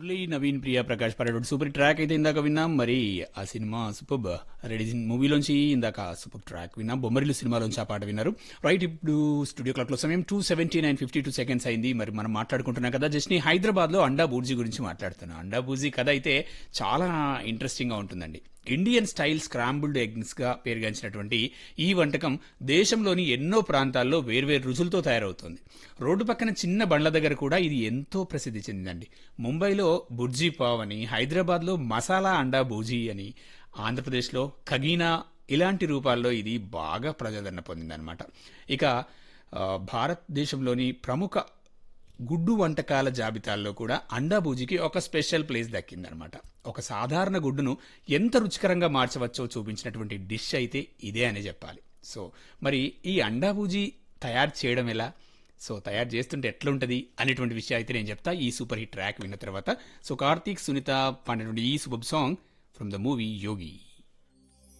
Murali Naveen Priya Prakash parade super track అయితే ఇందాక విన్నాం మరి ఆ సినిమా సూపర్ రెడీ మూవీలోంచి ఇందాక సూపర్ ట్రాక్ విన్నాం బొమ్మరిల్లు సినిమాలోంచి ఆ పాట విన్నారు రైట్ ఇప్పుడు స్టూడియో క్లాక్ లో సమయం two seventy nine fifty two seconds అయింది మరి మనం మాట్లాడుకుంటున్నాం కదా జస్ట్ హైదరాబాద్ లో అండా బూర్జీ గురించి మాట్లాడుతున్నాం అండా బూర్జీ కథ అయితే చాలా ఇంట్రెస్టింగ్ గా ఉంటుందండి ఇండియన్ స్టైల్ స్క్రాంబుల్డ్ ఎగ్స్ గా పేరుగాంచినటువంటి ఈ వంటకం దేశంలోని ఎన్నో ప్రాంతాల్లో వేర్వేరు రుచులతో తయారవుతుంది రోడ్డు పక్కన చిన్న బండ్ల దగ్గర కూడా ఇది ఎంతో ప్రసిద్ధి చెందిందండి ముంబైలో బుర్జీ పావ్ అని హైదరాబాద్లో మసాలా అండా బూజీ అని ఆంధ్రప్రదేశ్లో ఖగీనా ఇలాంటి రూపాల్లో ఇది బాగా ప్రజాదరణ పొందిందనమాట ఇక ఆ, భారతదేశంలోని ప్రముఖ గుడ్డు వంటకాల జాబితాల్లో కూడా అండా బూజీకి ఒక స్పెషల్ ప్లేస్ దక్కిందనమాట ఒక సాధారణ గుడ్డును ఎంత రుచికరంగా మార్చవచ్చో చూపించినటువంటి డిష్ అయితే ఇదే అని చెప్పాలి సో మరి ఈ అండా బూజీ తయారు చేయడం ఎలా సో తయారు చేస్తుంటే ఎట్లుంటది అనేటువంటి విషయం అయితే నేను చెప్తా ఈ సూపర్ హిట్ ట్రాక్ విన్న తర్వాత సో కార్తీక్ సునీత పాడినటువంటి ఈ super song from the movie Yogi